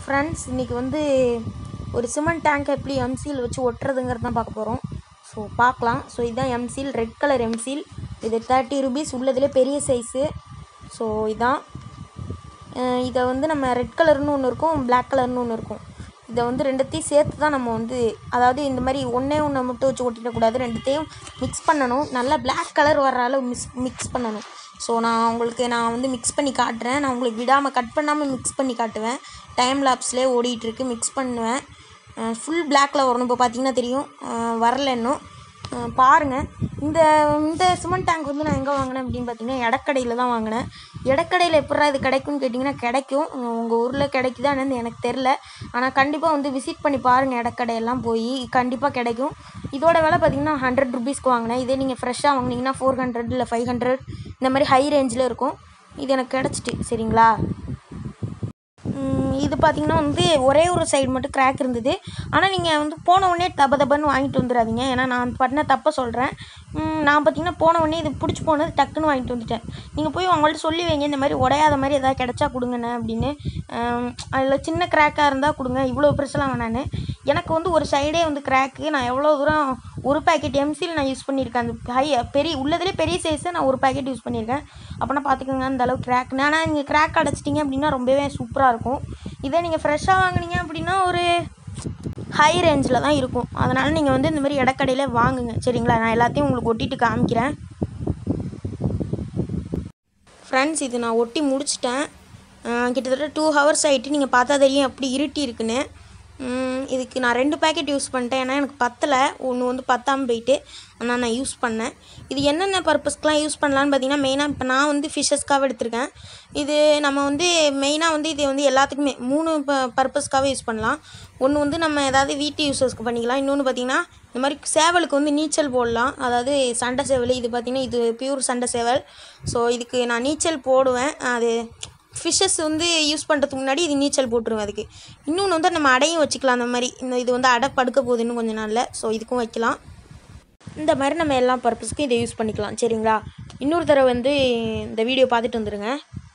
friends இன்றைக்கி வந்து ஒரு சிமெண்ட் டேங்க் எப்படி எம்சீல் வச்சு ஒட்டுறதுங்கிறது தான் பார்க்க போகிறோம் ஸோ பார்க்கலாம் ஸோ இதுதான் எம்சீல் ரெட் கலர் எம்சீல் இது தேர்ட்டி ருபீஸ் உள்ளதுலே பெரிய சைஸு ஸோ இதான் அஹ் இதை வந்து நம்ம ரெட் கலர்னு ஒன்று இருக்கும் பிளாக் கலர்னு ஒன்று இருக்கும் இதை வந்து ரெண்டுத்தையும் சேர்த்து தான் நம்ம வந்து அதாவது இந்த மாதிரி ஒன்றே ஒன்றை மட்டும் வச்சு ஒட்டிடக்கூடாது ரெண்டுத்தையும் மிக்ஸ் பண்ணணும் நல்லா பிளாக் கலர் வர்ற அளவு மிக்ஸ் மிக்ஸ் பண்ணணும் ஸோ நான் உங்களுக்கு நான் வந்து மிக்ஸ் பண்ணி காட்டுறேன் நான் உங்களுக்கு விடாமல் கட் பண்ணாமல் மிக்ஸ் பண்ணி காட்டுவேன் டைம் லாப்ஸ்லேயே ஓடிட்டுருக்கு மிக்ஸ் பண்ணுவேன் ஃபுல் பிளாக்கில் வரணும் இப்போ பார்த்தீங்கன்னா தெரியும் அஹ் வரல இன்னும் அஹ் பாருங்க இந்த இந்த சிமெண்ட் டேங்க் வந்து நான் எங்கே வாங்கினேன் அப்படின்னு பார்த்தீங்கன்னா எடக்கடையில் தான் வாங்கினேன் எடக்கடையில் எப்படா இது கிடைக்கும்னு கேட்டிங்கன்னா கிடைக்கும் உங்கள் ஊரில் கிடைக்குதா என்னன்னு எனக்கு தெரில ஆனால் கண்டிப்பாக வந்து விசிட் பண்ணி பாருங்கள் எடக்கடையெல்லாம் போய் கண்டிப்பாக கிடைக்கும் இதோட விலை பார்த்தீங்கன்னா ஹண்ட்ரட் ருபீஸ்க்கு வாங்கினேன் இதே நீங்கள் ஃப்ரெஷ்ஷாக வாங்கினீங்கன்னா ஃபோர் ஹண்ட்ரட் இல்லை ஃபைவ் ஹண்ட்ரட் இந்த மாதிரி ஹை ரேஞ்சில் இருக்கும் இது எனக்கு கிடச்சிட்டு சரிங்களா ம், இது பார்த்தீங்கன்னா வந்து ஒரே ஒரு சைடு மட்டும் கிராக் இருந்தது ஆனால் நீங்கள் வந்து போன உடனே தப தபன்னு வாங்கிட்டு வந்துடாதீங்க ஏன்னா நான் பண்ண தப்பை சொல்கிறேன் நான் பார்த்தீங்கன்னா போன உடனே இது பிடிச்சி போனது டக்குன்னு வாங்கிட்டு வந்துட்டேன் நீங்கள் போய் அவங்கள்ட்ட சொல்லி வைங்க இந்த மாதிரி உடையாத மாதிரி எதாவது கிடச்சா கொடுங்கண்ணே அப்படின்னு அதில் சின்ன கிராக்காக இருந்தால் கொடுங்க இவ்வளோ பெருசெல்லாம் வேணான்னு எனக்கு வந்து ஒரு சைடே வந்து கிராக்கு நான் எவ்வளோ தூரம் ஒரு பேக்கெட் எம்சில் நான் யூஸ் பண்ணியிருக்கேன் அந்த ஹை பெரிய உள்ளதுலே பெரிய சைஸை நான் ஒரு பேக்கெட் யூஸ் பண்ணியிருக்கேன் அப்போனா பார்த்துக்கோங்க அந்த அளவு கிராக் ஆனால் நீங்கள் கிராக் அடைச்சிட்டிங்க அப்படின்னா ரொம்பவே சூப்பராக இருக்கும் இதே நீங்கள் ஃப்ரெஷ்ஷாக வாங்குனீங்க அப்படின்னா ஒரு ஹை ரேஞ்சில் தான் இருக்கும் அதனால் நீங்கள் வந்து இந்த மாதிரி இடக்கடையில் வாங்குங்க சரிங்களா நான் எல்லாத்தையும் உங்களுக்கு ஒட்டிட்டு காமிக்கிறேன் ஃப்ரெண்ட்ஸ் இது நான் ஒட்டி முடிச்சிட்டேன் அஹ் கிட்டத்தட்ட டூ ஹவர்ஸ் ஆகிட்டு நீங்கள் பார்த்தா தெரியும் எப்படி இருட்டி இருக்குன்னு உம், இதுக்கு நான் ரெண்டு பேக்கெட் யூஸ் பண்ணிட்டேன் ஏன்னா எனக்கு பத்தலை ஒன்று வந்து பத்தாமல் போயிட்டு ஆனால் நான் யூஸ் பண்ணேன் இது என்னென்ன பர்பஸ்க்கெலாம் யூஸ் பண்ணலான்னு பார்த்தீங்கன்னா மெயினாக இப்போ நான் வந்து ஃபிஷ்ஷஸ்க்காக எடுத்திருக்கேன் இது நம்ம வந்து மெயினாக வந்து இது வந்து எல்லாத்துக்குமே மூணு ப பர்பஸ்க்காகவே யூஸ் பண்ணலாம் ஒன்று வந்து நம்ம ஏதாவது வீட்டு யூஸஸ்க்கு பண்ணிக்கலாம் இன்னொன்று பார்த்தீங்கன்னா இந்த மாதிரி சேவலுக்கு வந்து நீச்சல் போடலாம் அதாவது சண்டை சேவல் இது பார்த்தீங்கன்னா இது பியூர் சண்டை சேவல் ஸோ இதுக்கு நான் நீச்சல் போடுவேன் அது ஃபிஷ்ஷஸ் வந்து யூஸ் பண்ணுறதுக்கு முன்னாடி இது நீச்சல் போட்டுருவேன் அதுக்கு இன்னொன்று வந்து நம்ம அடையும் வச்சுக்கலாம் அந்த மாதிரி இந்த இது வந்து அடை படுக்க போகுது இன்னும் கொஞ்சம் நாளில் ஸோ இதுக்கும் வைக்கலாம் இந்த மாதிரி நம்ம எல்லா பர்பஸ்க்கும் இதை யூஸ் பண்ணிக்கலாம் சரிங்களா இன்னொரு தடவை வந்து இந்த வீடியோ பார்த்துட்டு வந்துடுங்க